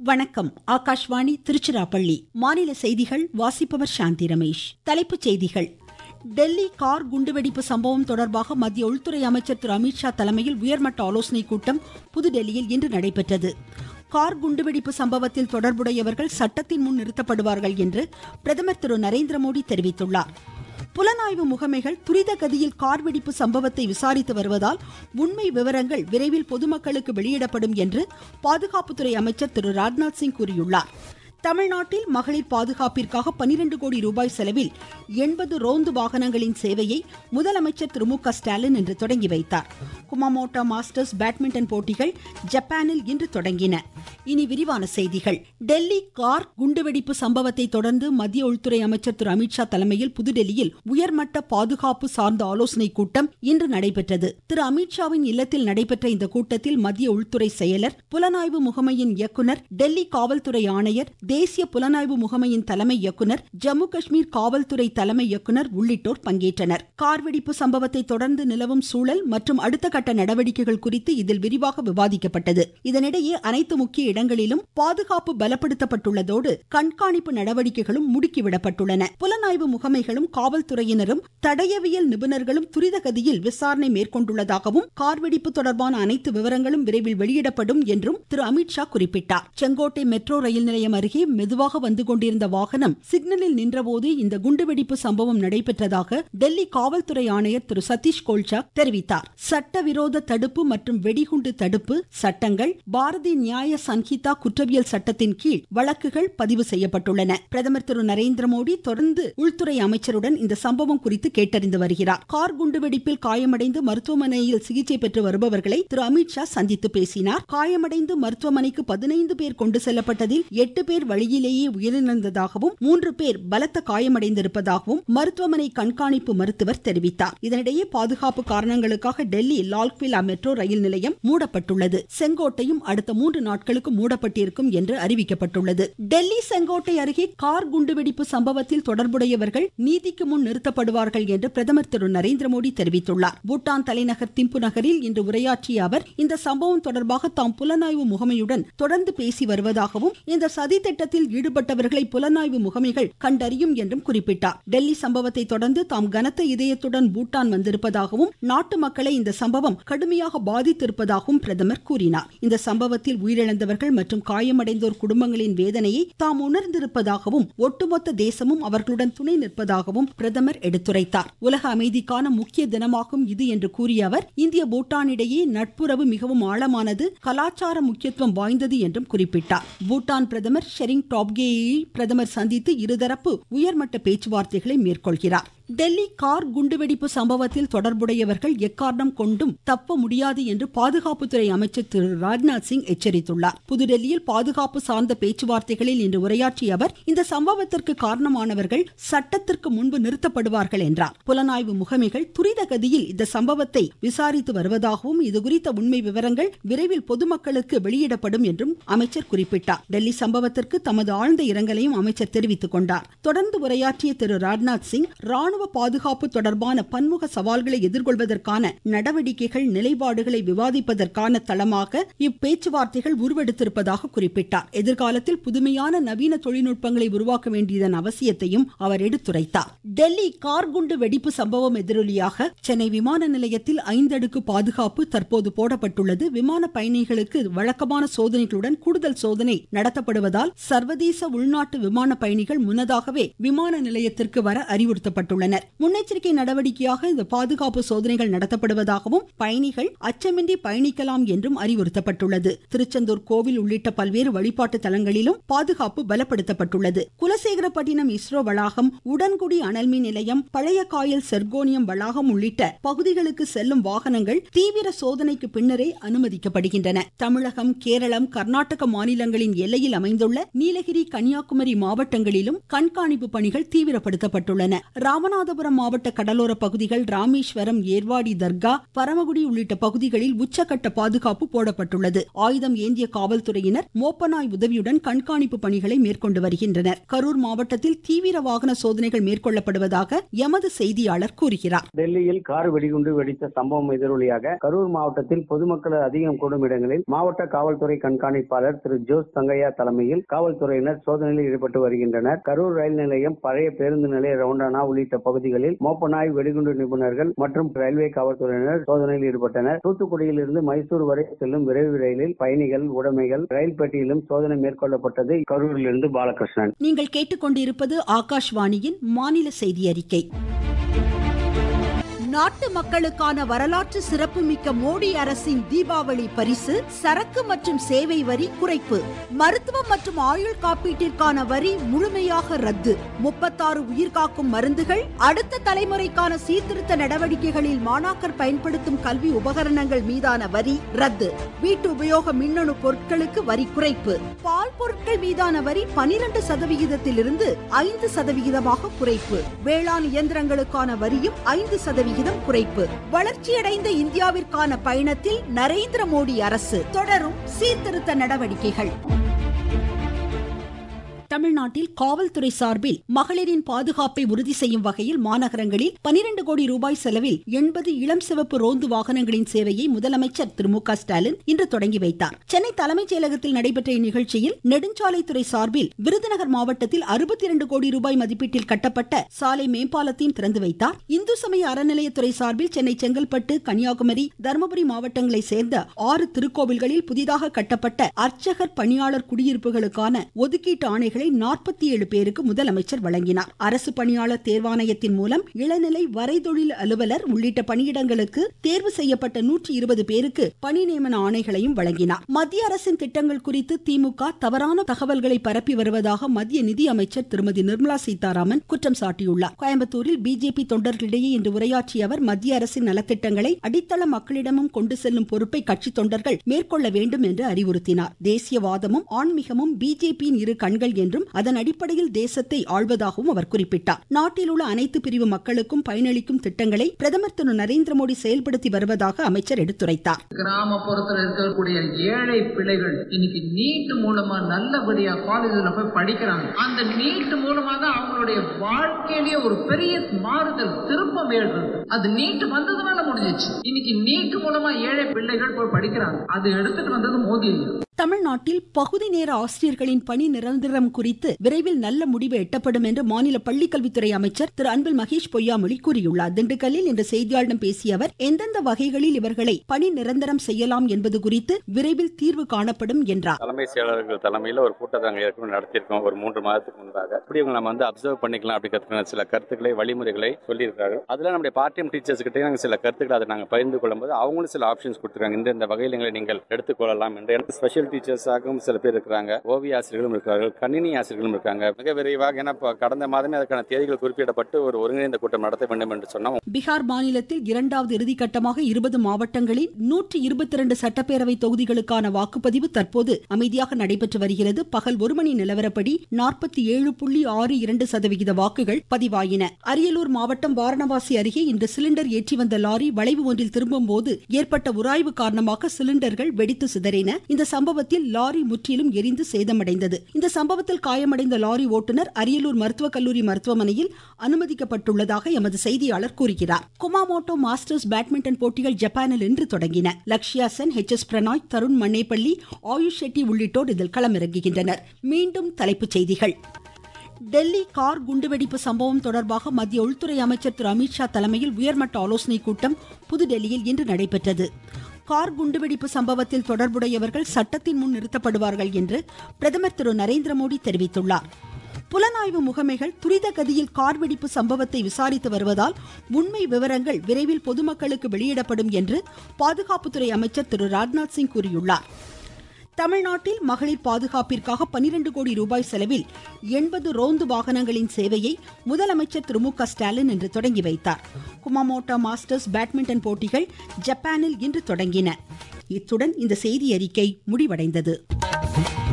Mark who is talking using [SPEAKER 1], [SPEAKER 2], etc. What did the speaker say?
[SPEAKER 1] வணக்கம் ஆகாஷ்வாணி திருச்சிராப்பள்ளி மாநில செய்திகள் வாசிப்பவர் சாந்தி ரமேஷ் தலைப்புச் செய்திகள் டெல்லி கார் குண்டுவெடிப்பு சம்பவம் தொடர்பாக மத்திய உள்துறை அமைச்சர் திரு அமித்ஷா தலைமையில் உயர்மட்ட ஆலோசனைக் கூட்டம் புதுடெல்லியில் இன்று நடைபெற்றது கார் குண்டுவெடிப்பு சம்பவத்தில் தொடர்புடையவர்கள் சட்டத்தின் முன் நிறுத்தப்படுவார்கள் என்று பிரதமர் திரு நரேந்திர மோடி தெரிவித்துள்ளார் புலனாய்வு முகமைகள் துரித கதியில் கார் வெடிப்பு சம்பவத்தை விசாரித்து வருவதால் உண்மை விவரங்கள் விரைவில் பொதுமக்களுக்கு வெளியிடப்படும் என்று பாதுகாப்புத்துறை அமைச்சர் திரு ராஜ்நாத் சிங் கூறியுள்ளார் தமிழ்நாட்டில் மகளிர் பாதுகாப்பிற்காக பனிரெண்டு கோடி ரூபாய் செலவில் எண்பது ரோந்து வாகனங்களின் சேவையை முதலமைச்சர் திரு மு க ஸ்டாலின் இன்று தொடங்கி வைத்தார் குமாமோட்டோ மாஸ்டர்ஸ் பேட்மிண்டன் போட்டிகள் ஜப்பானில் இன்று தொடங்கின இனி விரிவான செய்திகள் டெல்லி கார் குண்டுவெடிப்பு சம்பவத்தை தொடர்ந்து மத்திய உள்துறை அமைச்சர் திரு அமித்ஷா தலைமையில் புதுடெல்லியில் உயர்மட்ட பாதுகாப்பு சார்ந்த ஆலோசனைக் கூட்டம் இன்று நடைபெற்றது திரு அமித்ஷாவின் இல்லத்தில் நடைபெற்ற இந்த கூட்டத்தில் மத்திய உள்துறை செயலர் புலனாய்வு முகமையின் இயக்குனர் டெல்லி காவல்துறை ஆணையர் தேசிய புலனாய்வு முகமையின் தலைமை இயக்குனர் ஜம்மு காஷ்மீர் காவல்துறை தலைமை இயக்குனர் உள்ளிட்டோர் பங்கேற்றனர் கார் வெடிப்பு சம்பவத்தை தொடர்ந்து நிலவும் சூழல் மற்றும் அடுத்த கட்ட நடவடிக்கைகள் குறித்து இதில் விரிவாக விவாதிக்கப்பட்டது இதனிடையே அனைத்து முக்கிய இடங்களிலும் பாதுகாப்பு பலப்படுத்தப்பட்டுள்ளதோடு கண்காணிப்பு நடவடிக்கைகளும் முடுக்கிவிடப்பட்டுள்ளன புலனாய்வு முகமைகளும் காவல்துறையினரும் தடயவியல் நிபுணர்களும் துரித கதியில் விசாரணை மேற்கொண்டுள்ளதாகவும் கார் வெடிப்பு தொடர்பான அனைத்து விவரங்களும் விரைவில் வெளியிடப்படும் என்றும் திரு அமித்ஷா குறிப்பிட்டார் செங்கோட்டை மெட்ரோ ரயில் நிலையம் அருகே மெதுவாக வந்து கொண்டிருந்த வாகனம் சிக்னலில் நின்றபோது இந்த குண்டுவெடிப்பு சம்பவம் நடைபெற்றதாக டெல்லி காவல்துறை ஆணையர் திரு சதீஷ் கோல்சாக் தெரிவித்தார் சட்டவிரோத தடுப்பு மற்றும் வெடிகுண்டு தடுப்பு சட்டங்கள் பாரதிய நியாய சன்ஹிதா குற்றவியல் சட்டத்தின் கீழ் வழக்குகள் பதிவு செய்யப்பட்டுள்ளன பிரதமர் திரு நரேந்திர மோடி தொடர்ந்து உள்துறை அமைச்சருடன் இந்த சம்பவம் குறித்து கேட்டறிந்து வருகிறார் கார் குண்டுவெடிப்பில் காயமடைந்து மருத்துவமனையில் சிகிச்சை பெற்று வருபவர்களை திரு அமித்ஷா சந்தித்து பேசினார் காயமடைந்து மருத்துவமனைக்கு பதினைந்து பேர் கொண்டு செல்லப்பட்டதில் எட்டு பேர் வழியிலேயே உயிரிழந்ததாகவும் மூன்று பேர் பலத்த காயமடைந்திருப்பதாகவும் மருத்துவமனை கண்காணிப்பு மருத்துவர் தெரிவித்தார் இதனிடையே பாதுகாப்பு காரணங்களுக்காக டெல்லி லால்குவிலா மெட்ரோ ரயில் நிலையம் மூடப்பட்டுள்ளது செங்கோட்டையும் அடுத்த மூன்று நாட்களுக்கு மூடப்பட்டிருக்கும் என்று அறிவிக்கப்பட்டுள்ளது டெல்லி செங்கோட்டை அருகே கார் குண்டுவெடிப்பு சம்பவத்தில் தொடர்புடையவர்கள் நீதிக்கு முன் நிறுத்தப்படுவார்கள் என்று பிரதமர் திரு நரேந்திர மோடி தெரிவித்துள்ளார் பூட்டான் தலைநகர் திம்பு நகரில் இன்று உரையாற்றிய அவர் இந்த சம்பவம் தொடர்பாக தாம் புலனாய்வு முகமையுடன் தொடர்ந்து பேசி வருவதாகவும் இந்த சதி திட்டத்தில் ஈடுபட்டவர்களை புலனாய்வு முகமைகள் கண்டறியும் என்றும் குறிப்பிட்டார் டெல்லி சம்பவத்தை தொடர்ந்து தாம் கனத்த இதயத்துடன் பூட்டான் வந்திருப்பதாகவும் நாட்டு மக்களை இந்த சம்பவம் கடுமையாக பாதித்திருப்பதாகவும் பிரதமர் கூறினார் இந்த சம்பவத்தில் உயிரிழந்தவர்கள் மற்றும் காயமடைந்தோர் குடும்பங்களின் வேதனையை தாம் உணர்ந்திருப்பதாகவும் ஒட்டுமொத்த தேசமும் அவர்களுடன் துணை நிற்பதாகவும் பிரதமர் எடுத்துரைத்தார் உலக அமைதிக்கான முக்கிய தினமாகும் இது என்று கூறிய அவர் இந்திய பூட்டான் இடையே நட்புறவு மிகவும் ஆழமானது கலாச்சார முக்கியத்துவம் வாய்ந்தது என்றும் குறிப்பிட்டார் பூட்டான் பிரதமர் ஷெரிங் டாப்கேயை பிரதமர் சந்தித்து இருதரப்பு உயர்மட்ட பேச்சுவார்த்தைகளை மேற்கொள்கிறார் டெல்லி கார் குண்டுவெடிப்பு சம்பவத்தில் தொடர்புடையவர்கள் எக்காரணம் கொண்டும் தப்ப முடியாது என்று பாதுகாப்புத்துறை அமைச்சர் திரு ராஜ்நாத் சிங் எச்சரித்துள்ளார் புதுடெல்லியில் பாதுகாப்பு சார்ந்த பேச்சுவார்த்தைகளில் இன்று உரையாற்றிய அவர் இந்த சம்பவத்திற்கு காரணமானவர்கள் சட்டத்திற்கு முன்பு நிறுத்தப்படுவார்கள் என்றார் புலனாய்வு முகமைகள் துரித கதியில் இந்த சம்பவத்தை விசாரித்து வருவதாகவும் இதுகுறித்த உண்மை விவரங்கள் விரைவில் பொதுமக்களுக்கு வெளியிடப்படும் என்றும் அமைச்சர் குறிப்பிட்டார் டெல்லி சம்பவத்திற்கு தமது ஆழ்ந்த இரங்கலையும் அமைச்சர் தெரிவித்துக் கொண்டார் தொடர்ந்து உரையாற்றிய திரு ராஜ்நாத் சிங் ராணுவ பாதுகாப்பு தொடர்பான பன்முக சவால்களை எதிர்கொள்வதற்கான நடவடிக்கைகள் நிலைப்பாடுகளை விவாதிப்பதற்கான தளமாக இப்பேச்சுவார்த்தைகள் உருவெடுத்திருப்பதாக குறிப்பிட்டார் எதிர்காலத்தில் புதுமையான நவீன தொழில்நுட்பங்களை உருவாக்க வேண்டியதன் அவசியத்தையும் அவர் எடுத்துரைத்தார் டெல்லி கார் குண்டு வெடிப்பு சம்பவம் எதிரொலியாக சென்னை விமான நிலையத்தில் ஐந்தடுக்கு பாதுகாப்பு தற்போது போடப்பட்டுள்ளது விமான பயணிகளுக்கு வழக்கமான சோதனைகளுடன் கூடுதல் சோதனை நடத்தப்படுவதால் சர்வதேச உள்நாட்டு விமான பயணிகள் முன்னதாகவே விமான நிலையத்திற்கு வர அறிவுறுத்தப்பட்டுள்ளனர் முன்னெச்சரிக்கை நடவடிக்கையாக இந்த பாதுகாப்பு சோதனைகள் நடத்தப்படுவதாகவும் பயணிகள் அச்சமின்றி பயணிக்கலாம் என்றும் அறிவுறுத்தப்பட்டுள்ளது திருச்செந்தூர் கோவில் உள்ளிட்ட பல்வேறு வழிபாட்டு தலங்களிலும் பாதுகாப்பு பலப்படுத்தப்பட்டுள்ளது குலசேகரப்பட்டினம் இஸ்ரோ வளாகம் உடன்குடி அனல்மின் நிலையம் பழைய காயல் செர்கோனியம் வளாகம் உள்ளிட்ட பகுதிகளுக்கு செல்லும் வாகனங்கள் தீவிர சோதனைக்கு பின்னரே அனுமதிக்கப்படுகின்றன தமிழகம் கேரளம் கர்நாடக மாநிலங்களின் எல்லையில் அமைந்துள்ள நீலகிரி கன்னியாகுமரி மாவட்டங்களிலும் கண்காணிப்பு பணிகள் தீவிரப்படுத்தப்பட்டுள்ளன ராமநாத ராமநாதபுரம் மாவட்ட கடலோர பகுதிகள் ராமேஸ்வரம் ஏர்வாடி தர்கா பரமக்குடி உள்ளிட்ட பகுதிகளில் உச்சக்கட்ட பாதுகாப்பு போடப்பட்டுள்ளது ஆயுதம் ஏந்திய காவல்துறையினர் மோப்பனாய் உதவியுடன் கண்காணிப்பு பணிகளை மேற்கொண்டு வருகின்றனர் கரூர் மாவட்டத்தில் தீவிர வாகன சோதனைகள் மேற்கொள்ளப்படுவதாக எமது செய்தியாளர் கூறுகிறார்
[SPEAKER 2] டெல்லியில் கார் வெடிகுண்டு வெடித்த சம்பவம் எதிரொலியாக கரூர் மாவட்டத்தில் பொதுமக்கள் அதிகம் கூடும் இடங்களில் மாவட்ட காவல்துறை கண்காணிப்பாளர் திரு ஜோஸ் தங்கையா தலைமையில் காவல்துறையினர் சோதனையில் ஈடுபட்டு வருகின்றனர் கரூர் ரயில் நிலையம் பழைய பேருந்து நிலைய ரவுண்டானா உள்ளிட்ட பகுதிகளில் மோப்பநாய் வெடிகுண்டு நிபுணர்கள் மற்றும் ரயில்வே காவல்துறையினர் சோதனையில் ஈடுபட்டனர் தூத்துக்குடியில் இருந்து மைசூர் வரை செல்லும் விரைவு ரயிலில் பயணிகள் உடைமைகள் ரயில் பெட்டியிலும் சோதனை மேற்கொள்ளப்பட்டது கரூரிலிருந்து பாலகிருஷ்ணன்
[SPEAKER 1] நீங்கள் கேட்டுக்கொண்டிருப்பது ஆகாஷ்வாணியின் மாநில செய்தி அறிக்கை நாட்டு மக்களுக்கான வரலாற்று சிறப்புமிக்க மோடி அரசின் தீபாவளி பரிசு சரக்கு மற்றும் சேவை வரி குறைப்பு மருத்துவம் மற்றும் ஆயுள் காப்பீட்டிற்கான வரி முழுமையாக ரத்து முப்பத்தாறு உயிர்காக்கும் மருந்துகள் அடுத்த தலைமுறைக்கான சீர்திருத்த நடவடிக்கைகளில் மாணாக்கர் பயன்படுத்தும் கல்வி உபகரணங்கள் மீதான வரி ரத்து வீட்டு உபயோக மின்னணு பொருட்களுக்கு வரி குறைப்பு பால் பொருட்கள் மீதான வரி பனிரெண்டு சதவிகிதத்திலிருந்து ஐந்து சதவிகிதமாக குறைப்பு வேளாண் இயந்திரங்களுக்கான வரியும் ஐந்து சதவிகிதம் குறைப்பு வளர்ச்சியடைந்த இந்தியாவிற்கான பயணத்தில் நரேந்திர மோடி அரசு தொடரும் சீர்திருத்த நடவடிக்கைகள் தமிழ்நாட்டில் காவல்துறை சார்பில் மகளிரின் பாதுகாப்பை உறுதி செய்யும் வகையில் மாநகரங்களில் பனிரெண்டு கோடி ரூபாய் செலவில் எண்பது இளம் சிவப்பு ரோந்து வாகனங்களின் சேவையை முதலமைச்சர் திரு மு க ஸ்டாலின் இன்று தொடங்கி வைத்தார் சென்னை தலைமைச் செயலகத்தில் நடைபெற்ற இந்நிகழ்ச்சியில் நெடுஞ்சாலைத்துறை சார்பில் விருதுநகர் மாவட்டத்தில் அறுபத்தி இரண்டு கோடி ரூபாய் மதிப்பீட்டில் கட்டப்பட்ட சாலை மேம்பாலத்தையும் திறந்து வைத்தார் இந்து சமய அறநிலையத்துறை சார்பில் சென்னை செங்கல்பட்டு கன்னியாகுமரி தருமபுரி மாவட்டங்களை சேர்ந்த ஆறு திருக்கோவில்களில் புதிதாக கட்டப்பட்ட அர்ச்சகர் பணியாளர் குடியிருப்புகளுக்கான ஒதுக்கீட்டு ஆணைகளை நாற்பத்தி ஏழு பேருக்கு முதலமைச்சர் வழங்கினார் அரசு பணியாளர் தேர்வாணையத்தின் மூலம் இளநிலை வரைதொழில் அலுவலர் உள்ளிட்ட பணியிடங்களுக்கு தேர்வு செய்யப்பட்ட நூற்றி இருபது பேருக்கு பணி நியமன ஆணைகளையும் வழங்கினார் மத்திய அரசின் திட்டங்கள் குறித்து திமுக தவறான தகவல்களை பரப்பி வருவதாக மத்திய நிதி அமைச்சர் திருமதி நிர்மலா சீதாராமன் குற்றம் சாட்டியுள்ளார் கோயம்புத்தூரில் பிஜேபி தொண்டர்களிடையே இன்று உரையாற்றிய அவர் மத்திய அரசின் நலத்திட்டங்களை அடித்தள மக்களிடமும் கொண்டு செல்லும் பொறுப்பை கட்சி தொண்டர்கள் மேற்கொள்ள வேண்டும் என்று அறிவுறுத்தினார் தேசியவாதமும் ஆன்மீகமும் பிஜேபியின் இரு கண்கள் என்றும் அதன் அடிப்படையில் தேசத்தை ஆள்வதாகவும் அவர் குறிப்பிட்டார் நாட்டில் உள்ள அனைத்து பிரிவு மக்களுக்கும் பயனளிக்கும் திட்டங்களை பிரதமர் திரு நரேந்திர மோடி செயல்படுத்தி வருவதாக அமைச்சர் எடுத்துரைத்தார்
[SPEAKER 3] கிராமப்புறத்தில் இருக்கக்கூடிய ஏழை பிள்ளைகள் இன்னைக்கு நீட் மூலமா நல்லபடியா காலேஜ்ல போய் படிக்கிறாங்க அந்த நீட் மூலமா தான் அவங்களுடைய வாழ்க்கையிலேயே ஒரு பெரிய மாறுதல் திருப்பம் ஏற்படுது அது நீட் வந்ததுனால முடிஞ்சிச்சு இன்னைக்கு நீட் மூலமா ஏழை பிள்ளைகள் போய் படிக்கிறாங்க அது எடுத்துட்டு வந்தது மோடி ஐயா
[SPEAKER 1] தமிழ்நாட்டில் பகுதி நேர ஆசிரியர்களின் பணி நிரந்தரம் குறித்து விரைவில் நல்ல முடிவு எட்டப்படும் என்று மாநில பள்ளிக்கல்வித்துறை அமைச்சர் திரு அன்பில் மகேஷ் பொய்யாமொழி கூறியுள்ளார் திண்டுக்கல்லில் இன்று செய்தியாளர்களிடம் பேசிய அவர் எந்தெந்த வகைகளில் இவர்களை பணி நிரந்தரம் செய்யலாம் என்பது குறித்து விரைவில் தீர்வு காணப்படும் என்றார்
[SPEAKER 4] தலைமை செயலாளர்கள் தலைமையில் ஒரு கூட்டத்தை நாங்கள் ஏற்கனவே நடத்தியிருக்கோம் ஒரு மூன்று மாதத்துக்கு முன்பாக இப்படி இவங்க நம்ம வந்து அப்சர்வ் பண்ணிக்கலாம் அப்படிங்கிறதுக்கான சில கருத்துக்களை வழிமுறைகளை சொல்லியிருக்காங்க அதில் நம்முடைய பார்ட் டைம் டீச்சர்ஸ் கிட்டே நாங்கள் சில கருத்துக்களை அதை நாங்கள் பகிர்ந்து கொள்ளும்போது அவங்களும் சில ஆப்ஷன்ஸ் கொடுத்துருக்காங்க இந்த இந்த வகையில் எங்களை நீங்கள் எடுத்துக்கொள்ளலாம் என்று எனக்கு ஸ்பெஷல் டீச்சர்ஸாகவும் சில பேர் இருக்கிறாங்க ஓவிய ஆசிரியர்களும் இருக்கிறார்கள் கணினி ஆசிரியர்களும் இருக்காங்க மிக விரைவாக ஏன்னா இப்போ கடந்த மாதமே அதற்கான தேதிகள் குறிப்பிடப்பட்டு ஒரு ஒருங்கிணைந்த கூட்டம் நடத்த வேண்டும் என்று சொன்னோம்
[SPEAKER 1] பீகார் மாநிலத்தில் இரண்டாவது இறுதிக்கட்டமாக இருபது மாவட்டங்களில் நூற்றி இருபத்தி இரண்டு சட்டப்பேரவை தொகுதிகளுக்கான வாக்குப்பதிவு தற்போது அமைதியாக நடைபெற்று வருகிறது பகல் ஒரு மணி நிலவரப்படி நாற்பத்தி ஏழு புள்ளி ஆறு இரண்டு சதவிகித வாக்குகள் பதிவாயின அரியலூர் மாவட்டம் வாரணவாசி அருகே இன்று சிலிண்டர் ஏற்றி வந்த லாரி வளைவு ஒன்றில் திரும்பும் போது ஏற்பட்ட உராய்வு காரணமாக சிலிண்டர்கள் வெடித்து சிதறின இந்த சம்பவத்தில் லாரி முற்றிலும் எரிந்து சேதமடைந்தது இந்த சம்பவத்தில் காயமடைந்த லாரி ஓட்டுநர் அரியலூர் மருத்துவக் கல்லூரி மருத்துவமனையில் அனுமதிக்கப்பட்டுள்ளதாக எமது செய்தியாளர் கூறுகிறார் குமாமோட்டோ மாஸ்டர்ஸ் பேட்மிண்டன் போட்டிகள் ஜப்பானில் இன்று தொடங்கின லக்ஷ்யா சென் ஹெச் எஸ் பிரணாய் தருண் மன்னேப்பள்ளி ஆயுஷ் ஷெட்டி உள்ளிட்டோர் இதில் களமிறங்குகின்றனர் மீண்டும் தலைப்புச் செய்திகள் டெல்லி கார் குண்டுவெடிப்பு சம்பவம் தொடர்பாக மத்திய உள்துறை அமைச்சர் திரு அமித்ஷா தலைமையில் உயர்மட்ட ஆலோசனைக் கூட்டம் புதுடெல்லியில் இன்று நடைபெற்றது கார் குண்டுவெடிப்பு சம்பவத்தில் தொடர்புடையவர்கள் சட்டத்தின் முன் நிறுத்தப்படுவார்கள் என்று பிரதமர் திரு நரேந்திர மோடி தெரிவித்துள்ளார் புலனாய்வு முகமைகள் துரித கதியில் கார் வெடிப்பு சம்பவத்தை விசாரித்து வருவதால் உண்மை விவரங்கள் விரைவில் பொதுமக்களுக்கு வெளியிடப்படும் என்று பாதுகாப்புத்துறை அமைச்சர் திரு ராஜ்நாத் சிங் கூறியுள்ளார் தமிழ்நாட்டில் மகளிர் பாதுகாப்பிற்காக பனிரெண்டு கோடி ரூபாய் செலவில் எண்பது ரோந்து வாகனங்களின் சேவையை முதலமைச்சர் திரு மு க ஸ்டாலின் இன்று தொடங்கி வைத்தார் குமாமோட்டோ மாஸ்டர்ஸ் பேட்மிண்டன் போட்டிகள் ஜப்பானில் இன்று தொடங்கின இத்துடன் இந்த செய்தி அறிக்கை முடிவடைந்தது